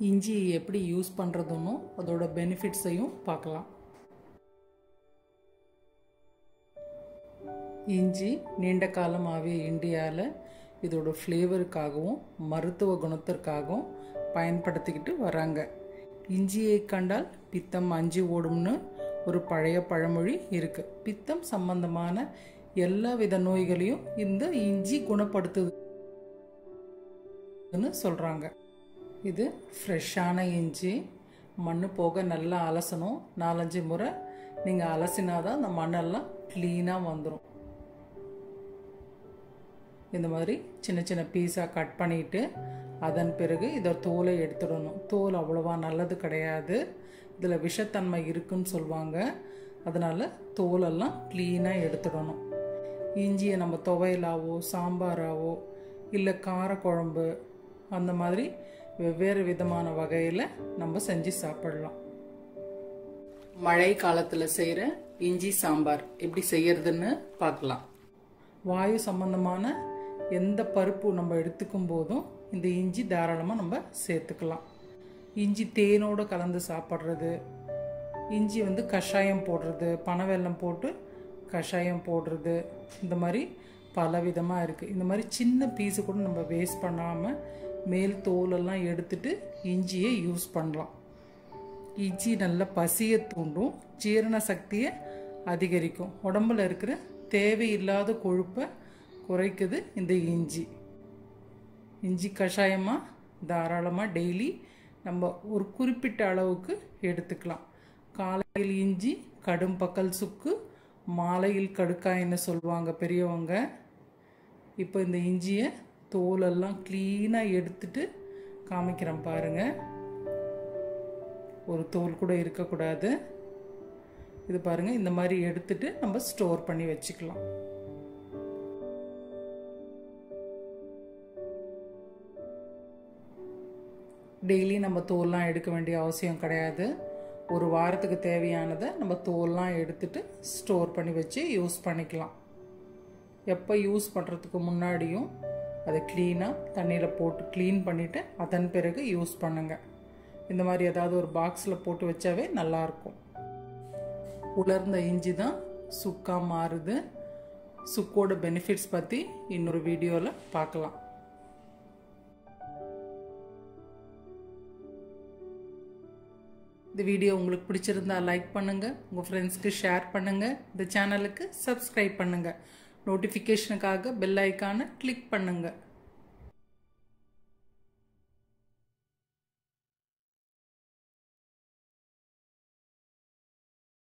இஞ்சி எப்படி யூஸ் பண்ணுறதுன்னு அதோட பெனிஃபிட்ஸையும் பார்க்கலாம் இஞ்சி நீண்ட காலமாகவே இந்தியாவில் இதோட ஃப்ளேவருக்காகவும் மருத்துவ குணத்திற்காகவும் பயன்படுத்திக்கிட்டு வராங்க இஞ்சியை கண்டால் பித்தம் அஞ்சி ஓடும்னு ஒரு பழைய பழமொழி இருக்கு பித்தம் சம்பந்தமான எல்லா வித நோய்களையும் இந்த இஞ்சி குணப்படுத்துதுன்னு சொல்கிறாங்க இது ஃப்ரெஷ்ஷான இஞ்சி மண் போக நல்லா அலசணும் நாலஞ்சு முறை நீங்கள் அலசினாதான் அந்த மண்ணெல்லாம் க்ளீனாக வந்துடும் இந்த மாதிரி சின்ன சின்ன பீஸாக கட் பண்ணிவிட்டு அதன் பிறகு இதை தோலை எடுத்துடணும் தோல் அவ்வளோவா நல்லது கிடையாது இதில் விஷத்தன்மை இருக்குன்னு சொல்லுவாங்க அதனால் தோலெல்லாம் க்ளீனாக எடுத்துடணும் இஞ்சியை நம்ம துவையலாவோ சாம்பாராவோ இல்லை காரக்குழம்பு அந்த மாதிரி வெவ்வேறு விதமான வகையில் நம்ம செஞ்சு சாப்பிடலாம் மழை காலத்தில் செய்கிற இஞ்சி சாம்பார் எப்படி செய்யறதுன்னு பார்க்கலாம் வாயு சம்பந்தமான எந்த பருப்பு நம்ம எடுத்துக்கும் போதும் இந்த இஞ்சி தாராளமாக நம்ம சேர்த்துக்கலாம் இஞ்சி தேனோடு கலந்து சாப்பிட்றது இஞ்சி வந்து கஷாயம் போடுறது பனவெல்லம் போட்டு கஷாயம் போடுறது இந்த மாதிரி பல விதமாக இருக்குது இந்த மாதிரி சின்ன பீஸு கூட நம்ம வேஸ்ட் பண்ணாமல் மேல் தோலெல்லாம் எடுத்துட்டு இஞ்சியை யூஸ் பண்ணலாம் இஞ்சி நல்ல பசியை தூண்டும் ஜீரண சக்தியை அதிகரிக்கும் உடம்புல இருக்கிற தேவையில்லாத கொழுப்பை குறைக்குது இந்த இஞ்சி இஞ்சி கஷாயமாக தாராளமாக டெய்லி நம்ம ஒரு குறிப்பிட்ட அளவுக்கு எடுத்துக்கலாம் காலையில் இஞ்சி கடும் பக்கல் சுக்கு மாலையில் கடுக்காயின்னு சொல்லுவாங்க பெரியவங்க இப்போ இந்த இஞ்சியை தோலெல்லாம் க்ளீனாக எடுத்துட்டு காமிக்கிறேன் பாருங்கள் ஒரு தோல் கூட இருக்கக்கூடாது இது பாருங்கள் இந்த மாதிரி எடுத்துட்டு நம்ம ஸ்டோர் பண்ணி வச்சுக்கலாம் டெய்லி நம்ம தோல்லாம் எடுக்க வேண்டிய அவசியம் கிடையாது ஒரு வாரத்துக்கு தேவையானதை நம்ம தோல்லாம் எடுத்துட்டு ஸ்டோர் பண்ணி வச்சு யூஸ் பண்ணிக்கலாம் எப்போ யூஸ் பண்ணுறதுக்கு முன்னாடியும் அதை க்ளீனாக தண்ணியில் போட்டு க்ளீன் பண்ணிவிட்டு அதன் பிறகு யூஸ் பண்ணுங்கள் இந்த மாதிரி ஏதாவது ஒரு பாக்ஸில் போட்டு வச்சாவே நல்லாயிருக்கும் உலர்ந்த இஞ்சி தான் சுக்காக மாறுது சுக்கோட பெனிஃபிட்ஸ் பற்றி இன்னொரு வீடியோவில் பார்க்கலாம் இந்த வீடியோ உங்களுக்கு பிடிச்சிருந்தா லைக் பண்ணுங்கள் உங்கள் ஃப்ரெண்ட்ஸ்க்கு ஷேர் பண்ணுங்கள் இந்த சேனலுக்கு சப்ஸ்கிரைப் பண்ணுங்கள் நோட்டிஃபிகேஷனுக்காக பெல் ஐக்கானை கிளிக் பண்ணுங்கள்